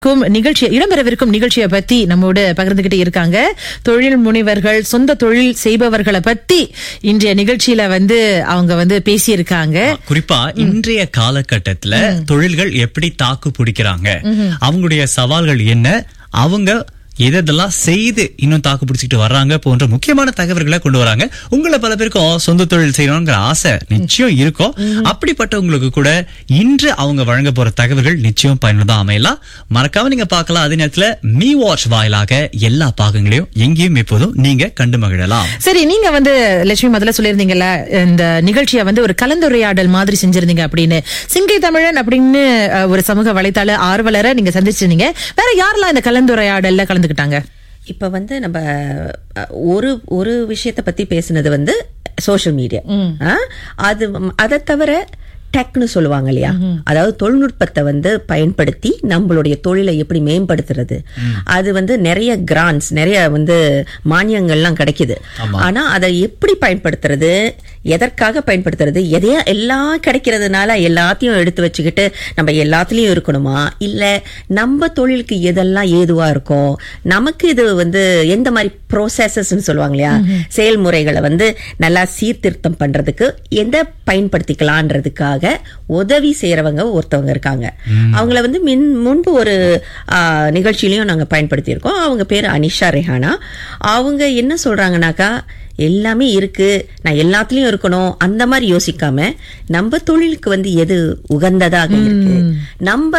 க்கும் நிகழ்ச்சி இடம்பெறவிருக்கும் நிகழ்ச்சியை பத்தி நம்மோடு பகிர்ந்துகிட்டு இருக்காங்க தொழில் முனைவர்கள் சொந்த தொழில் செய்பவர்களை பத்தி இன்றைய நிகழ்ச்சியில வந்து அவங்க வந்து பேசியிருக்காங்க குறிப்பா இன்றைய காலகட்டத்துல தொழில்கள் எப்படி தாக்கு பிடிக்கிறாங்க அவங்களுடைய சவால்கள் என்ன அவங்க எதெல்லாம் செய்து இன்னும் தாக்கு பிடிச்சிட்டு வர்றாங்க போன்ற முக்கியமான தகவல்களை கொண்டு வராங்க உங்களை பல பேருக்கும் சொந்த தொழில் செய்யணுங்கிற ஆசை நிச்சயம் இருக்கும் அப்படிப்பட்டவங்களுக்கு கூட இன்று அவங்க வழங்க போற தகவல்கள் நிச்சயம் பயனுள்ளதா அமையலாம் மறக்காம நீங்க பார்க்கலாம் அதே நேரத்துல மீ வாட்ச் வாயிலாக எல்லா பாகங்களையும் எங்கேயும் எப்போதும் நீங்க கண்டு மகிழலாம் சரி நீங்க வந்து லட்சுமி முதல்ல சொல்லியிருந்தீங்கல்ல இந்த நிகழ்ச்சியை வந்து ஒரு கலந்துரையாடல் மாதிரி செஞ்சிருந்தீங்க அப்படின்னு சிங்கை தமிழன் அப்படின்னு அஹ், ஒரு சமூக வலைத்தள ஆர்வலரை நீங்க சந்திச்சிருந்தீங்க வேற யாரெல்லாம் இந்த கலந்துரையாடல்ல கலந்துக்கிட்டாங்க இப்ப வந்து நம்ம அ, ஒரு ஒரு விஷயத்தை பத்தி பேசுனது வந்து சோஷியல் மீடியா அது அதை தவிர டெக்னு சொல்லுவாங்க இல்லையா அதாவது தொழில்நுட்பத்தை வந்து பயன்படுத்தி நம்மளுடைய தொழிலை எப்படி மேம்படுத்துறது அது வந்து நிறைய கிராண்ட்ஸ் நிறைய வந்து மானியங்கள்லாம் கிடைக்குது ஆனா அதை எப்படி பயன்படுத்துறது எதற்காக பயன்படுத்துறது எதையா எல்லாம் கிடைக்கிறதுனால எல்லாத்தையும் எடுத்து வச்சுக்கிட்டு நம்ம எல்லாத்துலயும் இருக்கணுமா இல்ல நம்ம தொழிலுக்கு எதெல்லாம் ஏதுவா இருக்கும் நமக்கு இது வந்து எந்த மாதிரி ப்ரோசஸஸ் சொல்லுவாங்க இல்லையா செயல்முறைகளை வந்து நல்லா சீர்திருத்தம் பண்றதுக்கு எதை பயன்படுத்திக்கலான்றதுக்காக உதவி செய்யறவங்க ஒருத்தவங்க இருக்காங்க அவங்கள வந்து மின் முன்பு ஒரு ஆ, நிகழ்ச்சியிலையும் நாங்க பயன்படுத்தியிருக்கோம் அவங்க பேர் அனிஷா ரெஹானா அவங்க என்ன சொல்றாங்கனாக்கா எல்லாமே இருக்கு நான் எல்லாத்துலயும் இருக்கணும் அந்த மாதிரி யோசிக்காம நம்ம தொழிலுக்கு வந்து எது உகந்ததாக இருக்கு நம்ம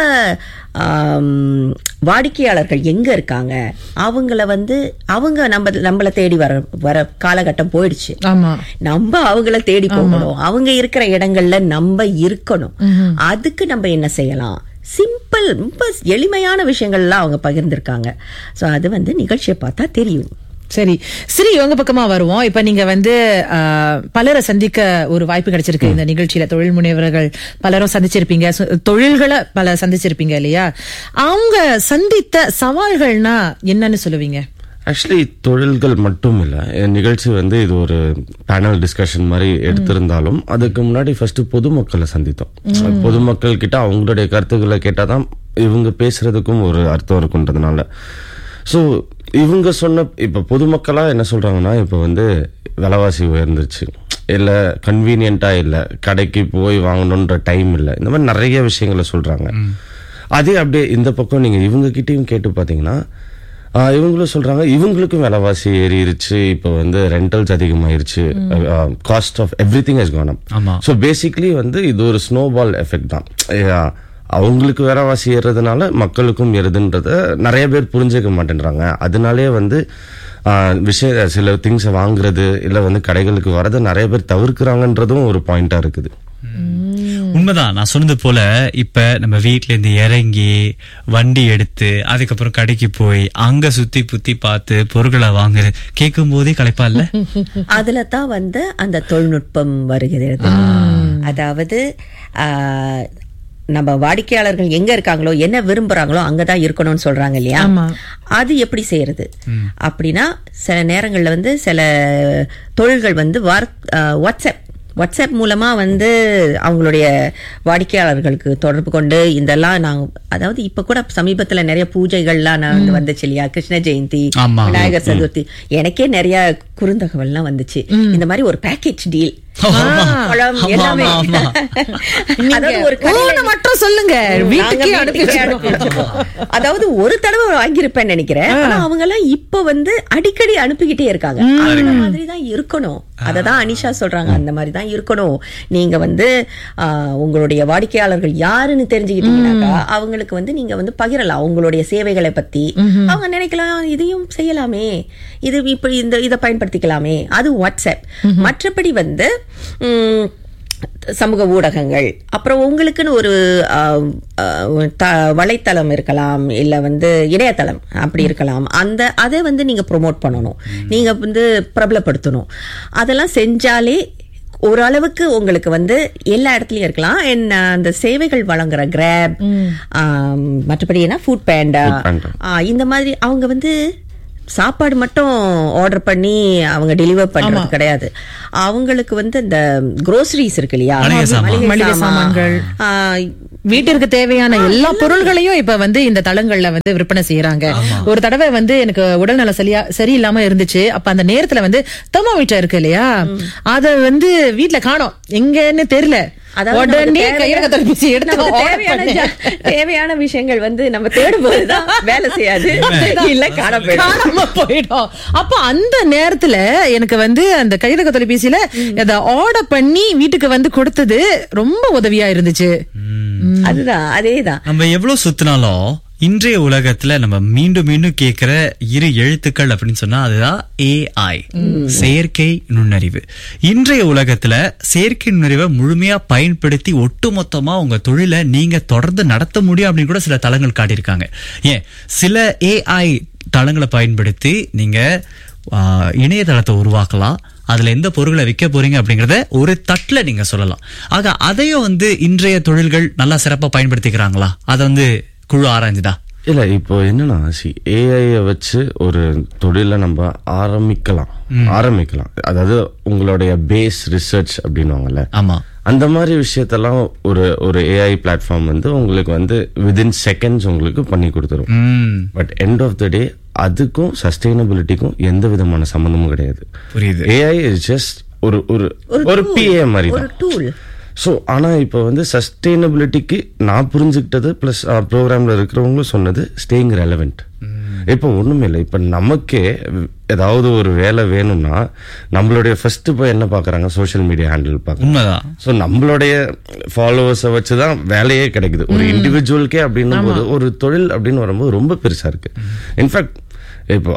ஆம், வாடிக்கையாளர்கள் எங்க இருக்காங்க அவங்கள வந்து அவங்க நம்ம நம்மள தேடி வர வர காலகட்டம் போயிடுச்சு ஆமா நம்ம அவங்கள தேடி போகணும் அவங்க இருக்கிற இடங்கள்ல நம்ம இருக்கணும் அதுக்கு நம்ம என்ன செய்யலாம் சிம்பிள் ரொம்ப எளிமையான விஷயங்கள்லாம் அவங்க பகிர்ந்திருக்காங்க சோ அது வந்து நிகழ்ச்சியை பார்த்தா தெரியும் சரி சரி உங்க பக்கமா வருவோம் இப்ப நீங்க வந்து ஆஹ், பலரை சந்திக்க ஒரு வாய்ப்பு கிடைச்சிருக்கு இந்த நிகழ்ச்சியில தொழில் முனைவர்கள் பலரும் சந்திச்சிருப்பீங்க சு- தொழில்களை பல சந்திச்சிருப்பீங்க இல்லையா அவங்க சந்தித்த சவால்கள்னா என்னன்னு சொல்லுவீங்க ஆக்சுவலி தொழில்கள் மட்டும் இல்ல என் நிகழ்ச்சி வந்து இது ஒரு பேனல் டிஸ்கஷன் மாதிரி எடுத்திருந்தாலும் அதுக்கு முன்னாடி ஃபர்ஸ்ட் பொதுமக்களை சந்தித்தோம் பொதுமக்கள் கிட்ட அவங்களுடைய கருத்துக்களை கேட்டாதான் இவங்க பேசுறதுக்கும் ஒரு அர்த்தம் இருக்குன்றதுனால ஸோ இவங்க சொன்ன இப்ப பொதுமக்களா என்ன சொல்றாங்கன்னா இப்ப வந்து விலைவாசி உயர்ந்துருச்சு இல்ல கன்வீனியன்ட்டா இல்ல கடைக்கு போய் வாங்கணுன்ற டைம் இல்ல இந்த மாதிரி நிறைய விஷயங்களை சொல்றாங்க அதே அப்படியே இந்த பக்கம் நீங்க இவங்க கிட்டயும் கேட்டு பாத்தீங்கன்னா ஆஹ் இவங்களும் சொல்றாங்க இவங்களுக்கும் விலைவாசி ஏறிடுச்சு இப்போ வந்து ரெண்டல்ஸ் அதிகமாயிருச்சு cost of everything has gone up ஆமா. ஸோ பேசிக்லி வந்து இது ஒரு ஸ்னோபால் எஃபெக்ட் தான் ஆஹ் அவங்களுக்கு விலைவாசி ஏறுறதுனால மக்களுக்கும் ஏறுதுன்றத நிறைய பேர் புரிஞ்சுக்க மாட்டேன்றாங்க அதனாலே வந்து ஆஹ் விஷய சில திங்ஸை வாங்குறது இல்ல வந்து கடைகளுக்கு வரதை நிறைய பேர் தவிர்க்கிறாங்கன்றதும் ஒரு பாயிண்டா இருக்குது உண்மைதான் நான் சொன்னது போல இப்ப நம்ம வீட்ல இருந்து இறங்கி வண்டி எடுத்து அதுக்கப்புறம் கடைக்கு போய் அங்க சுத்தி புத்தி பார்த்து பொருட்களை வாங்குறது கேட்கும் போதே களைப்பா இல்ல அதுல தான் வந்து அந்த தொழில்நுட்பம் வருகிறது அதாவது ஆ, நம்ம வாடிக்கையாளர்கள் எங்க இருக்காங்களோ என்ன விரும்புறாங்களோ அங்கதான் இருக்கணும்னு சொல்றாங்க இல்லையா ஆமா. அது எப்படி செய்யறது அப்படின்னா சில நேரங்கள்ல வந்து சில தொழில்கள் வந்து வார்- ஆ, வாட்ஸ்அப் வாட்ஸ்அப் மூலமா வந்து அவங்களுடைய வாடிக்கையாளர்களுக்கு தொடர்பு கொண்டு இதெல்லாம் நாங்க அதாவது இப்ப கூட சமீபத்துல நிறைய பூஜைகள்லாம் நான் வந்து வந்துச்சு இல்லையா கிருஷ்ண ஜெயந்தி ஆமா. விநாயகர் சதுர்த்தி எனக்கே நிறைய குறுந்தகவல்லாம் வந்துச்சு இந்த மாதிரி ஒரு பேக்கேஜ் டீல் பழம் ஆமா, எல்லாமே ஆமா, அதாவது ஒரு கடையில ஊன்னு மட்டும் சொல்லுங்க வீட்டுக்கே நாங்க அனுப்பி வீட்டுக்கே வச்சிருக்கோம். அனுப்பி வச்சிருக்கோம். அதாவது ஒரு தடவை வாங்கியிருப்பேன்னு நினைக்கிறேன் ஆனா அவங்க எல்லாம் இப்ப வந்து அடிக்கடி அனுப்பிக்கிட்டே இருக்காங்க அந்த மாதிரி தான் இருக்கணும் அததான் அனிஷா சொல்றாங்க அந்த மாதிரி தான் இருக்கணும் நீங்க வந்து ஆ, உங்களுடைய வாடிக்கையாளர்கள் யாருன்னு தெரிஞ்சுக்கிட்டீங்கன்னாக்கா அவங்களுக்கு வந்து நீங்க வந்து பகிரலாம் உங்களுடைய சேவைகளை பத்தி அவங்க நினைக்கலாம் இதையும் செய்யலாமே இது இப்படி இந்த இதை பயன்படுத்திக்கலாமே அது வாட்ஸ்அப் மற்றபடி வந்து ம், சமூக ஊடகங்கள் அப்புறம் உங்களுக்குன்னு ஒரு ஆஹ், ஆஹ், த- வலைத்தளம் இருக்கலாம் இல்ல வந்து இணையதளம் அப்படி இருக்கலாம் அந்த அதை வந்து நீங்க ப்ரோமோட் பண்ணணும் நீங்க வந்து பிரபலப்படுத்தணும் அதெல்லாம் செஞ்சாலே ஓரளவுக்கு உங்களுக்கு வந்து எல்லா இடத்துலயும் இருக்கலாம் என்ன அந்த சேவைகள் வழங்குற கிராப் மற்றபடி என்ன ஃபுட் பேண்டா Panda. இந்த மாதிரி அவங்க வந்து சாப்பாடு மட்டும் ஆர்டர் பண்ணி அவங்க டெலிவர் பண்றது கிடையாது அவங்களுக்கு வந்து இந்த groceries இருக்கு இல்லையா மளிகை சாமான். மளிகை சாமான்கள். ஆ, வீட்டிற்கு தேவையான எல்லா பொருள்களையும் இப்ப வந்து இந்த தளங்கள்ல வந்து விற்பனை செய்யறாங்க ஒரு தடவை வந்து எனக்கு உடல்நல சரியா சரியில்லாம இருந்துச்சு அப்ப அந்த நேரத்துல வந்து தெர்மோமீட்டர் இருக்கு இல்லையா அத வந்து வீட்ல காணோம் எங்கன்னு தெரியல அதாவது நமக்கு உடனே தேவையான- கையக தொலைபேசி எடுத்து நமக்கு order தேவையான பண்ணேன். ஜ- தேவையான விஷயங்கள் வந்து நம்ம தேடும் போதுதான் வேலை செய்யாது இல்ல காணப்படும் காணாம போயிடும் அப்ப அந்த நேரத்துல எனக்கு வந்து அந்த கையடக்க தொலைபேசியில அத ஆர்டர் பண்ணி வீட்டுக்கு வந்து கொடுத்தது ரொம்ப உதவியா இருந்துச்சு அதுதான் அதேதான் நம்ம எவ்வளவு சுத்தினாலும் இன்றைய உலகத்துல நம்ம மீண்டும் மீண்டும் கேட்கிற இரு எழுத்துக்கள் அப்படின்னு சொன்னா அதுதான் ஏஐ செயற்கை நுண்ணறிவு இன்றைய உலகத்துல செயற்கை நுண்ணறிவை முழுமையா பயன்படுத்தி ஒட்டுமொத்தமா உங்க தொழிலை நீங்க தொடர்ந்து நடத்த முடியும் அப்படின்னு கூட சில தளங்கள் காட்டியிருக்காங்க ஏன் சில ஏஐ தளங்களை பயன்படுத்தி நீங்க ஆ, இணையதளத்தை உருவாக்கலாம் அதுல எந்த பொருளை விற்க போறீங்க அப்படிங்கறத ஒரு தட்டுல நீங்க சொல்லலாம் ஆக அதையும் வந்து இன்றைய தொழில்கள் நல்லா சிறப்பா பயன்படுத்திக்கிறாங்களா அதை வந்து குழு ஆராய்ஞ்சுதா இல்ல இப்போ என்னன்னா சி ஏஐ வச்சு ஒரு தொழிலை நம்ம ஆரம்பிக்கலாம் ஆரம்பிக்கலாம் அதாவது உங்களுடைய பேஸ் ரிசர்ச் அப்படின்னுவாங்கல்ல ஆமா அந்த மாதிரி விஷயத்தெல்லாம் ஒரு ஒரு ஏஐ பிளாட்ஃபார்ம் வந்து உங்களுக்கு வந்து விதின் செகண்ட்ஸ் உங்களுக்கு பண்ணி கொடுத்துரும் ம் but end of the day அதுக்கும் சஸ்டைனபிலிட்டிக்கும் எந்த விதமான சம்மந்தமும் கிடையாது புரியுது ஏஐ இஸ் ஜஸ்ட் ஒரு ஒரு ஒரு பிஏ மாதிரி ஒரு தான் டூல் ஸோ ஆனால் இப்போ வந்து சஸ்டைனபிலிட்டிக்கு நான் புரிஞ்சுக்கிட்டது ப்ளஸ் ப்ரோக்ராமில் இருக்கிறவங்களும் சொன்னது ஸ்டேயிங் ரெலவெண்ட் இப்போ ஒன்றுமே இல்லை இப்போ நமக்கே ஏதாவது ஒரு வேலை வேணும்னா நம்மளுடைய ஃபர்ஸ்ட் இப்போ என்ன பார்க்குறாங்க சோஷியல் மீடியா ஹேண்டில் பார்க்குறாங்க உண்மைதான் ஸோ நம்மளுடைய ஃபாலோவர்ஸை வச்சு தான் வேலையே கிடைக்குது ஒரு இண்டிவிஜுவலுக்கே அப்படின்னும் போது ஒரு தொழில் அப்படின்னு வரும்போது ரொம்ப பெருசா இருக்கு இன்ஃபேக்ட் இப்போ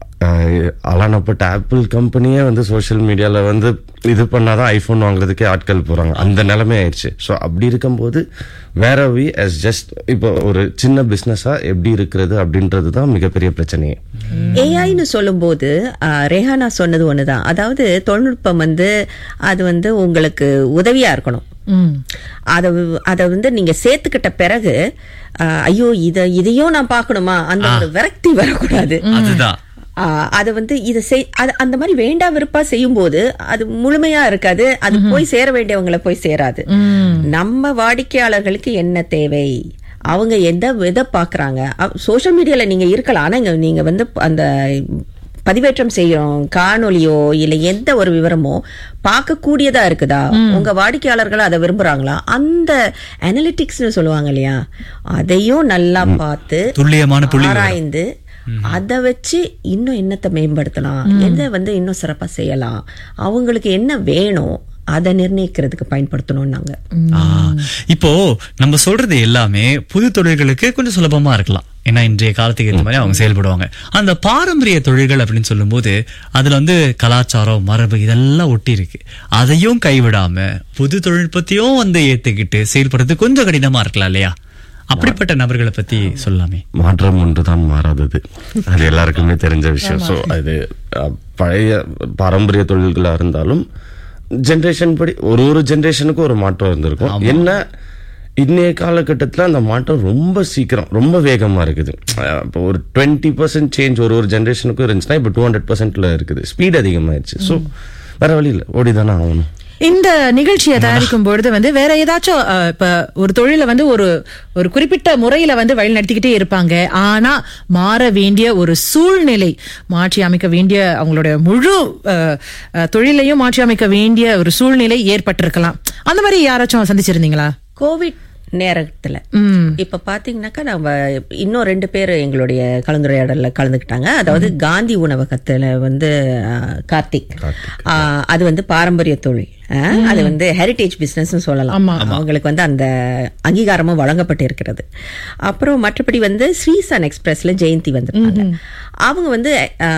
அஹ், அலானப்பட்ட ஆப்பிள் கம்பெனியே வந்து சோஷியல் மீடியால வந்து இது பண்ணாதான் ஐபோன் வாங்குறதுக்கே ஆட்கள் போறாங்க அந்த நிலைமை ஆயிடுச்சு ஸோ அப்படி இருக்கும்போது வேற வி as ஜஸ்ட் இப்போ ஒரு சின்ன பிஸ்னஸா எப்படி இருக்கிறது அப்படின்றது தான் மிகப்பெரிய பிரச்சனையே ஏஐன்னு சொல்லும்போது ஆ, ரெஹானா சொன்னது ஒண்ணுதான் அதாவது தொழில்நுட்பம் வந்து அது வந்து உங்களுக்கு உதவியா இருக்கணும் ம். அத அத வந்து நீங்க சேர்த்துக்கிட்ட பிறகு ஆ, ஐயோ இத இதையும் நான் பார்க்கணுமா அந்த ஒரு விரக்தி வரக்கூடாது அதுதான் ஆ, அது வந்து இதை செய் அது அந்த மாதிரி வேண்டா விருப்பா செய்யும் போது அது முழுமையா இருக்காது அது போய் சேர வேண்டியவங்களை போய் சேராது நம்ம வாடிக்கையாளர்களுக்கு என்ன தேவை அவங்க எந்த வித பாக்குறாங்க சோஷியல் மீடியால நீங்க இருக்கலாம் ஆனா இங்க நீங்க வந்து அந்த பதிவேற்றம் செய்யறோம் காணொலியோ இல்ல எந்த ஒரு விவரமோ பார்க்கக்கூடியதா இருக்குதா உங்க வாடிக்கையாளர்கள் அதை விரும்புறாங்களா அந்த அனலிட்டிக்ஸ்னு சொல்லுவாங்க இல்லையா அதையும் நல்லா பார்த்து துல்லியமான புள்ளி விவரம். ஆராய்ந்து அத வச்சு இன்னும் என்னத்தை மேம்படுத்தலாம் எதை வந்து இன்னும் சிறப்பா செய்யலாம் அவங்களுக்கு என்ன வேணும் அதை நிர்ணயிக்கிறதுக்கு பயன்படுத்தணும் நாங்க ஆ, இப்போ நம்ம சொல்றது எல்லாமே புது தொழில்களுக்கு கொஞ்சம் சுலபமா இருக்கலாம் ஏன்னா இன்றைய காலத்துக்கு ஏற்ற மாதிரி அவங்க செயல்படுவாங்க அந்த பாரம்பரிய தொழில்கள் அப்படின்னு சொல்லும்போது அதுல வந்து கலாச்சாரம் மரபு இதெல்லாம் ஒட்டி இருக்கு அதையும் கைவிடாம புது தொழில்நுட்பத்தையும் வந்து ஏத்துக்கிட்டு செயல்படுறது கொஞ்சம் கடினமா இருக்கலாம் இல்லையா அப்படிப்பட்ட நபர்களை பத்தி சொல்லலாமே மாற்றம் ஒன்று தான் மாறாதது அது எல்லாருக்குமே தெரிஞ்ச விஷயம் ஸோ அது அஹ், பழைய பாரம்பரிய தொழில்களா இருந்தாலும் ஜென்ரேஷன் படி ஒரு ஒரு ஜென்ரேஷனுக்கும் ஒரு மாற்றம் இருந்திருக்கும் என்ன இன்னைய காலகட்டத்தில் அந்த மாற்றம் ரொம்ப சீக்கிரம் ரொம்ப வேகமா இருக்குது அஹ், இப்போ ஒரு டுவெண்ட்டி பர்சன்ட் சேஞ்ச் ஒரு ஒரு ஜென்ரேஷனுக்கும் இருந்துச்சுன்னா இப்போ டூ ஹண்ட்ரட் பர்சன்ட்ல இருக்குது ஸ்பீட் அதிகமாயிருச்சு ஸோ வேற வழி இல்லை ஓடிதானே ஆகணும் இந்த நிகழ்ச்சியை தயாரிக்கும் பொழுது வந்து வேற ஏதாச்சும் அஹ், இப்ப ஒரு தொழில வந்து ஒரு ஒரு குறிப்பிட்ட முறையில வந்து வழி நடத்திக்கிட்டே இருப்பாங்க ஆனா மாற வேண்டிய ஒரு சூழ்நிலை மாற்றி அமைக்க வேண்டிய அவங்களுடைய முழு அஹ், அஹ், தொழிலையும் மாற்றி அமைக்க வேண்டிய ஒரு சூழ்நிலை ஏற்பட்டிருக்கலாம் அந்த மாதிரி யாராச்சும் சந்திச்சிருந்தீங்களா கோவிட் நேரத்துல ம் இப்ப பாத்தீங்கன்னாக்கா நம்ம இன்னும் ரெண்டு பேர் எங்களுடைய கலந்துரையாடல்ல கலந்துக்கிட்டாங்க அதாவது காந்தி உணவகத்துல வந்து ஆ, கார்த்திக் ஆ, அது வந்து பாரம்பரிய தொழில் ஆ, அது வந்து ஹெரிட்டேஜ் பிசினஸ் சொல்லலாம் ஆமா. அவங்களுக்கு வந்து அந்த அங்கீகாரமும் வழங்கப்பட்டு இருக்கிறது அப்புறம் மற்றபடி வந்து ஸ்ரீசன் எக்ஸ்பிரஸ்ல ஜெயந்தி வந்திருக்காங்க அவங்க வந்து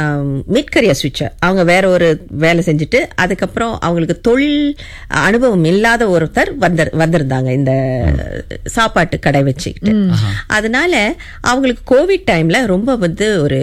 மிட் கரியர் ஸ்விட்சர் அவங்க வேற ஒரு வேலை செஞ்சுட்டு அதுக்கப்புறம் அவங்களுக்கு தொழில் அனுபவம் இல்லாத ஒருத்தர் வந்து வந்திருந்தாங்க இந்த சாப்பாட்டு கடை வச்சுக்கிட்டு அதனால அவங்களுக்கு கோவிட் டைம்ல ரொம்ப வந்து ஒரு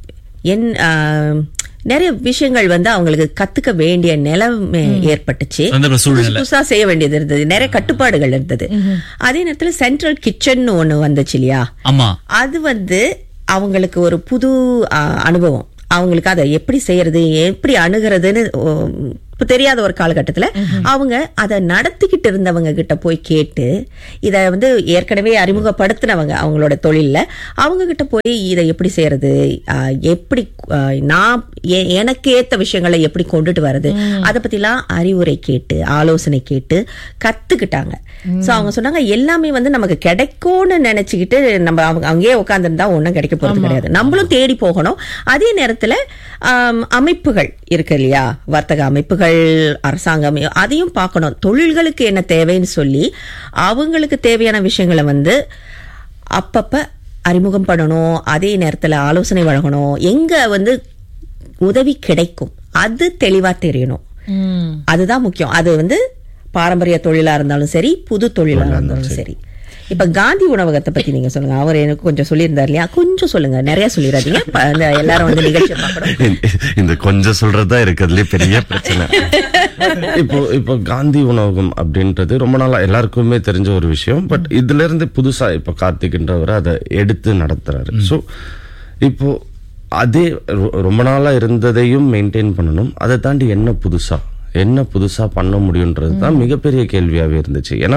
என் ஆஹ், நிறைய விஷயங்கள் வந்து அவங்களுக்கு கத்துக்க வேண்டிய நிலைமை ஏற்பட்டுச்சு சந்தர்ப்ப சூழ்நிலை. புதுசு புதுசா செய்ய வேண்டியது இருந்தது நிறைய கட்டுப்பாடுகள் இருந்தது அதே நேரத்துல சென்ட்ரல் கிச்சன் ஒண்ணு வந்துச்சு இல்லையா ஆமா அது வந்து அவங்களுக்கு ஒரு புது ஆ, அனுபவம் அவங்களுக்கு அதை எப்படி செய்யறது எப்படி அணுகிறதுன்னு ஓ, இப்ப தெரியாத ஒரு காலகட்டத்துல அவங்க அதை நடத்திக்கிட்டு இருந்தவங்க கிட்ட போய் கேட்டு இத வந்து ஏற்கனவே அறிமுகப்படுத்தினவங்க அவங்களோட தொழில்ல அவங்க கிட்ட போய் இதை எப்படி செய்யறது ஆஹ், எப்படி ஆஹ், நான் எ- எனக்கு ஏத்த விஷயங்களை எப்படி கொண்டுட்டு வர்றது அதை பத்திலாம் அறிவுரை கேட்டு ஆலோசனை கேட்டு கத்துக்கிட்டாங்க சோ அவங்க சொன்னாங்க எல்லாமே வந்து நமக்கு கிடைக்கும்னு நினைச்சுக்கிட்டு நம்ம அவங்க அங்கேயே உட்காந்துருந்தா ஒண்ணும் கிடைக்க போறது கிடையாது நம்மளும் தேடி போகணும் அதே நேரத்துல ஆம், அமைப்புகள் இருக்கு இல்லையா வர்த்தக அமைப்புகள் அரசாங்கம் அதையும் பார்க்கணும் தொழில்களுக்கு என்ன தேவைன்னு சொல்லி அவங்களுக்கு தேவையான விஷயங்களை வந்து அப்பப்ப அறிமுகம் பண்ணணும் அதே நேரத்துல ஆலோசனை வழங்கணும் எங்க வந்து உதவி கிடைக்கும் அது தெளிவா தெரியணும் அதுதான் முக்கியம் அது வந்து பாரம்பரிய தொழிலா இருந்தாலும் சரி புது தொழிலா இருந்தாலும் சரி இப்ப காந்தி உணவகத்தை பத்தி நீங்க சொல்லுங்க அவர் எனக்கு கொஞ்சம் சொல்லியிருந்தார் இல்லையா கொஞ்சம் சொல்லுங்க நிறைய சொல்லிடாதீங்க ப- இந்த எல்லாரும் வந்து நிகழ்ச்சி பார்க்கணும் இந்த- இந்த கொஞ்சம் சொல்றதுதான் இருக்கிறதுலே பெரிய பிரச்சனை இப்போ இப்போ காந்தி உணவகம் அப்படின்றது ரொம்ப நாளா எல்லாருக்குமே தெரிஞ்ச ஒரு விஷயம் பட் இதுல இருந்து புதுசா இப்போ கார்த்திக்ன்றவர் அதை எடுத்து நடத்துறாரு சோ இப்போ அதே ரொ- ரொம்ப நாளா இருந்ததையும் மெயின்டைன் பண்ணணும் அதை தாண்டி என்ன புதுசா என்ன புதுசா பண்ண முடியுன்றது தான் மிகப்பெரிய கேள்வியாவே இருந்துச்சு ஏன்னா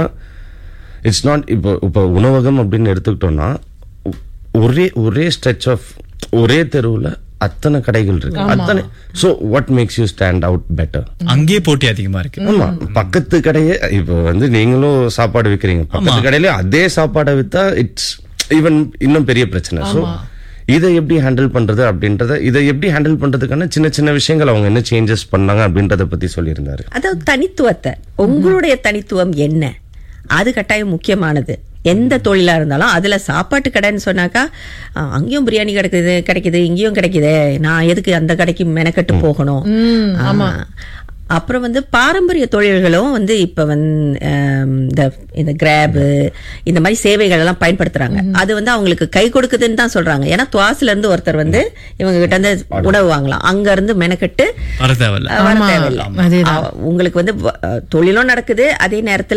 இட்ஸ் நாட் இப்போ இப்போ உணவகம் அப்படின்னு எடுத்துக்கிட்டோம்னா ஒ- ஒரே ஒரே ஸ்ட்ரெச் ஆஃப் ஒரே தெருவுல அத்தனை கடைகள் இருக்கு அத்தனை so what makes you stand out better அங்கேயே போட்டி அதிகமா இருக்கு ஆமா பக்கத்து கடையே இப்போ வந்து நீங்களும் சாப்பாடு விக்கிறீங்க பக்கத்து கடையில அதே சாப்பாடை வித்தா இட்ஸ் ஈவன் இன்னும் பெரிய பிரச்சனை சோ இதை எப்படி ஹேண்டில் பண்றது அப்படின்றத இதை எப்படி ஹேண்டில் பண்றதுக்கான சின்ன சின்ன விஷயங்கள் அவங்க என்ன சேஞ்சஸ் பண்ணாங்க அப்படின்றத பத்தி சொல்லியிருந்தாரு அதாவது தனித்துவத்தை உங்களுடைய தனித்துவம் என்ன அது கட்டாயம் முக்கியமானது எந்த தொழிலா இருந்தாலும் அதுல சாப்பாட்டு கடைன்னு சொன்னாக்கா ஆ, அங்கேயும் பிரியாணி கிடைக்குது கிடைக்குது இங்கேயும் கிடைக்குது நான் எதுக்கு அந்த கடைக்கு மெனக்கட்டு போகணும் ஆமா அப்புறம் வந்து பாரம்பரிய தொழில்களும் வந்து இப்ப வந்து ஆம், இந்த இந்த கிராப் இந்த மாதிரி சேவைகள் எல்லாம் பயன்படுத்துறாங்க அது வந்து அவங்களுக்கு கை கொடுக்குதுன்னு தான் சொல்றாங்க ஏன்னா துவாசுல இருந்து ஒருத்தர் வந்து இவங்க கிட்ட இருந்து உணவு வாங்கலாம் அங்க இருந்து மெனக்கட்டு வர தேவையில்ல அஹ் வர ஆமா. தேவையில்லை. அதேதான். அஹ் உங்களுக்கு வந்து வ- அஹ் தொழிலும் நடக்குது அதே நேரத்துல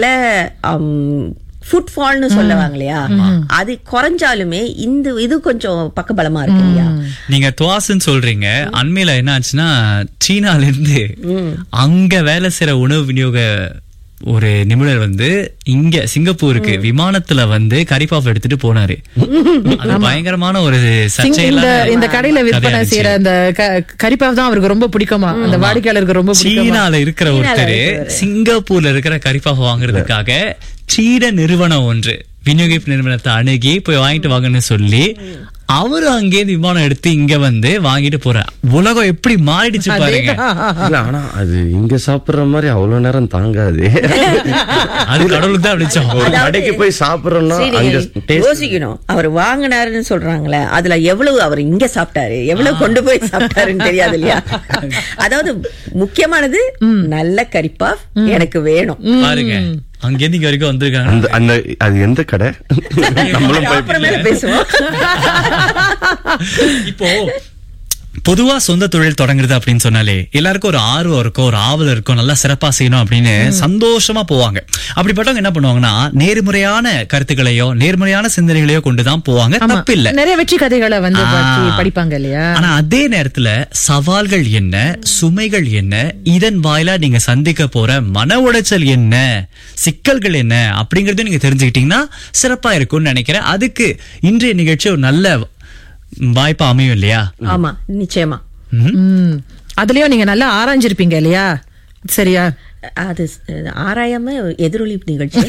ஃபுட்ஃபால்னு சொல்லுவாங்க இல்லையா அது குறைஞ்சாலுமே இந்த இது கொஞ்சம் பக்கபலமா இருக்கு இல்லையா நீங்க துவாசுன்னு சொல்றீங்க அண்மையில என்ன ஆச்சுன்னா சீனால இருந்து அங்க வேலை செய்யற உணவு விநியோக ஒரு நிபுணர் வந்து இங்க சிங்கப்பூருக்கு விமானத்துல வந்து கரிபாஃப் எடுத்துட்டு போனாரு அது பயங்கரமான ஒரு இந்த சர்ச்சையில இந்த கடையில விற்பனை செய்யற அந்த கரிப்பாவ் தான் அவருக்கு ரொம்ப பிடிக்குமா அந்த வாடிக்கையாளருக்கு ரொம்ப பிடிக்குமா சீனால இருக்கிற ஒருத்தர் சிங்கப்பூர்ல இருக்கிற கரிப்பாக வாங்குறதுக்காக சீன நிறுவனம் ஒன்று விநியோகிப்பு நிறுவனத்தை அணுகி போய் வாங்கிட்டு வாங்கன்னு சொல்லி அவரு அங்கே விமானம் எடுத்து இங்க வந்து வாங்கிட்டு போறார் உலகம் எப்படி மாறிடுச்சு பாருங்க இல்ல ஆனா அது இங்க சாப்பிடுற மாதிரி அவ்வளவு நேரம் தாங்காது அது கடவுளுக்கு தான் அடிச்சோம் ஒரு கடைக்கு போய் சாப்பிடுறோம்னா சரி, அங்க நீங்க taste யோசிக்கணும் அவர் வாங்கினாருன்னு சொல்றாங்களே அதுல எவ்வளவு அவர் இங்க சாப்பிட்டாரு எவ்வளவு கொண்டு போய் சாப்பிட்டாருன்னு தெரியாது இல்லையா அதாவது முக்கியமானது நல்ல கரிப்பா எனக்கு வேணும் பாருங்க அங்கேருந்து இங்க வரைக்கும் வந்திருக்காங்க அந்த அந்த அது எந்த கடை நம்மளும் போய் அப்புறமேல பேசுவோம் இப்போ பொதுவா சொந்த தொழில் தொடங்குறது அப்படின்னு சொன்னாலே எல்லாருக்கும் ஒரு ஆர்வம் இருக்கும் ஒரு ஆவல் இருக்கும் நல்லா சிறப்பா செய்யணும் அப்படின்னு சந்தோஷமா போவாங்க அப்படிப்பட்டவங்க என்ன பண்ணுவாங்கன்னா நேர்முறையான கருத்துக்களையோ நேர்முறையான சிந்தனைகளையோ கொண்டுதான் போவாங்க ஆமா. தப்பு இல்ல நிறைய வெற்றி கதைகளை வந்து ஆ. பற்றி படிப்பாங்க இல்லையா ஆனா அதே நேரத்துல சவால்கள் என்ன சுமைகள் என்ன இதன் வாயிலா நீங்க சந்திக்க போற மன உளைச்சல் என்ன சிக்கல்கள் என்ன அப்படிங்கறதையும் நீங்க தெரிஞ்சுக்கிட்டீங்கன்னா சிறப்பா இருக்கும்னு நினைக்கிறேன் அதுக்கு இன்றைய நிகழ்ச்சி ஒரு நல்ல வாய்ப்பா அமையும் இல்லையா ஆமா நிச்சயமா ம். அதுலயும் நீங்க நல்லா ஆராய்ஞ்சிருப்பீங்க இல்லையா சரியா அது ஸ்- ஆராயாம எதிரொலி நிகழ்ச்சி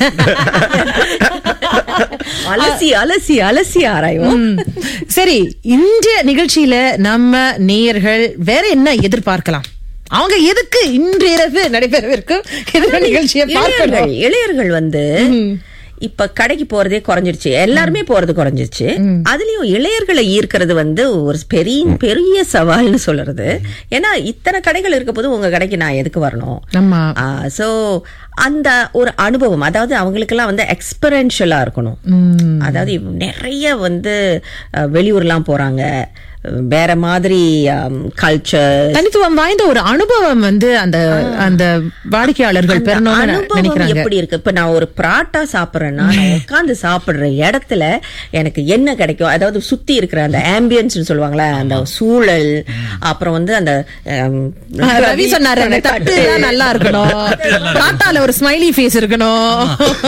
அலசி அலசி அலசி ஆராயும் ம். சரி இன்றைய நிகழ்ச்சியில நம்ம நேயர்கள் வேற என்ன எதிர்பார்க்கலாம் அவங்க எதுக்கு இன்று இரவு நடைபெறவிருக்கும் எதிர நிகழ்ச்சியை பார்க்கணும் இளையர்கள் இளையர்கள் வந்து இப்ப கடைக்கு போறதே குறைஞ்சிருச்சு எல்லாருமே போறது குறைஞ்சிருச்சு அதுலயும் இளையர்களை ஈர்க்கிறது வந்து ஒரு பெரிய பெரிய சவால்னு சொல்றது ஏன்னா இத்தனை கடைகள் இருக்க போது உங்க கடைக்கு நான் எதுக்கு வரணும் ஆமா சோ அந்த ஒரு அனுபவம் அதாவது அவங்களுக்கெல்லாம் வந்து எக்ஸ்பெரன்ஷியலா இருக்கணும் அதாவது இவ் நிறைய வந்து அஹ், வெளியூர்லாம் போறாங்க அஹ், வேற மாதிரி கல்ச்சர் தனித்துவம் வாய்ந்த ஒரு அனுபவம் வந்து அந்த அந்த வாடிக்கையாளர்கள் பெறணும்னு அனுபவம் நினைக்கிறாங்க எப்படி இருக்கு இப்ப நான் ஒரு பராட்டா சாப்பிடுறேன்னா நான் உட்கார்ந்து சாப்பிடுற இடத்துல எனக்கு என்ன கிடைக்கும் அதாவது சுத்தி இருக்கிற அந்த ஆம்பியன்ஸ் சொல்லுவாங்களா அந்த சூழல் அப்புறம் வந்து அந்த ஹம், ஆ, ரவி சொன்னாரு அந்த தட்டு தான் நல்லா இருக்கணும் டாட்டால ஒரு ஸ்மைலி ஃபேஸ் இருக்கணும்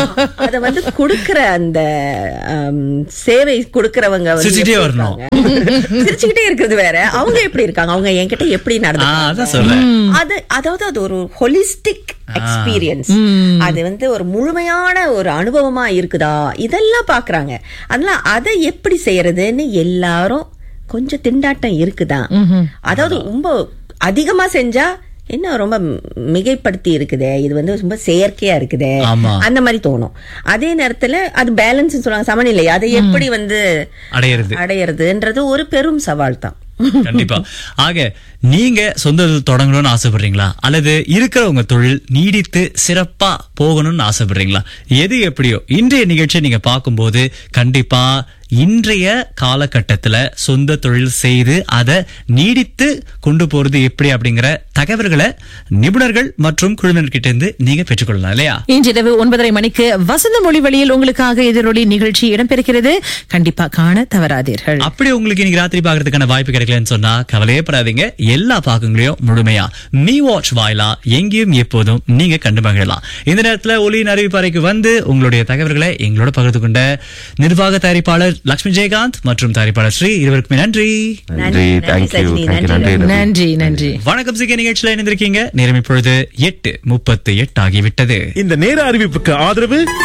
அத வந்து கொடுக்கிற அந்த ஹம், சேவை கொடுக்கறவங்க வந்து சிரிச்சுட்டே எப்படி வரணும். இருக்காங்க? சிரிச்சுக்கிட்டே இருக்கிறது வேற அவங்க எப்படி இருக்காங்க அவங்க என்கிட்ட எப்படி ஆ, அதான் நடந்து சொல்றேன் அது அதாவது அது ஒரு ஹொலிஸ்டிக் எக்ஸ்பீரியன்ஸ் அது வந்து ஒரு முழுமையான ஒரு அனுபவமா இருக்குதா இதெல்லாம் பாக்குறாங்க அதனால அதை எப்படி செய்யறதுன்னு எல்லாரும் கொஞ்சம் திண்டாட்டம் இருக்குதான் அதாவது ரொம்ப அதிகமா செஞ்சா என்ன ரொம்ப மிகைப்படுத்தி இருக்குதே இது வந்து ரொம்ப செயற்கையா இருக்குதே ஆமா. அந்த மாதிரி தோணும் அதே நேரத்துல அது பேலன்ஸ் சொல்லுவாங்க சமநிலை அதை எப்படி வந்து அடையிறது அடையறதுன்றது ஒரு பெரும் சவால் தான் கண்டிப்பா ஆக நீங்க சொந்த தொழில் தொடங்கணும்னு ஆசைப்படுறீங்களா அல்லது இருக்கிற உங்க தொழில் நீடித்து சிறப்பா போகணும்னு ஆசைப்படுறீங்களா எது எப்படியோ இன்றைய நிகழ்ச்சியை நீங்க பார்க்கும்போது கண்டிப்பா இன்றைய காலகட்டத்துல சொந்த தொழில் செய்து அதை நீடித்து கொண்டு போறது எப்படி அப்படிங்கிற தகவல்களை நிபுணர்கள் மற்றும் குழுவினர்கிட்ட இருந்து நீங்க பெற்றுக்கொள்ளலாம் இல்லையா இன்றிரவு ஒன்பதரை மணிக்கு வசந்த மொழி வழியில் உங்களுக்காக எதிரொலி நிகழ்ச்சி இடம்பெறுகிறது கண்டிப்பா காண தவறாதீர்கள் அப்படி உங்களுக்கு இன்னைக்கு ராத்திரி பாக்குறதுக்கான வாய்ப்பு கிடைக்கலன்னு சொன்னா கவலையே படாதீங்க எல்லா பாகங்களையும் முழுமையா மீ வாட்ச் வாயிலா எங்கேயும் எப்போதும் நீங்க கண்டு மகிழலாம் இந்த நேரத்துல ஒலியின் அறிவிப்பறைக்கு வந்து உங்களுடைய தகவல்களை எங்களோட பகிர்ந்து கொண்ட நிர்வாக தயாரிப்பாளர் லட்சுமி ஜெயகாந்த் மற்றும் தயாரிப்பாளர் ஸ்ரீ இருவருக்குமே நன்றி நன்றி நன்றி, தேங்க்யூ சஜினி, தேங்க்யூ நன்றி, நன்றி நன்றி நன்றி வணக்கம் சிக்க நிகழ்ச்சியில இணைந்திருக்கீங்க நேரம் இப்பொழுது எட்டு முப்பத்து எட்டு ஆகிவிட்டது இந்த நேர அறிவிப்புக்கு ஆதரவு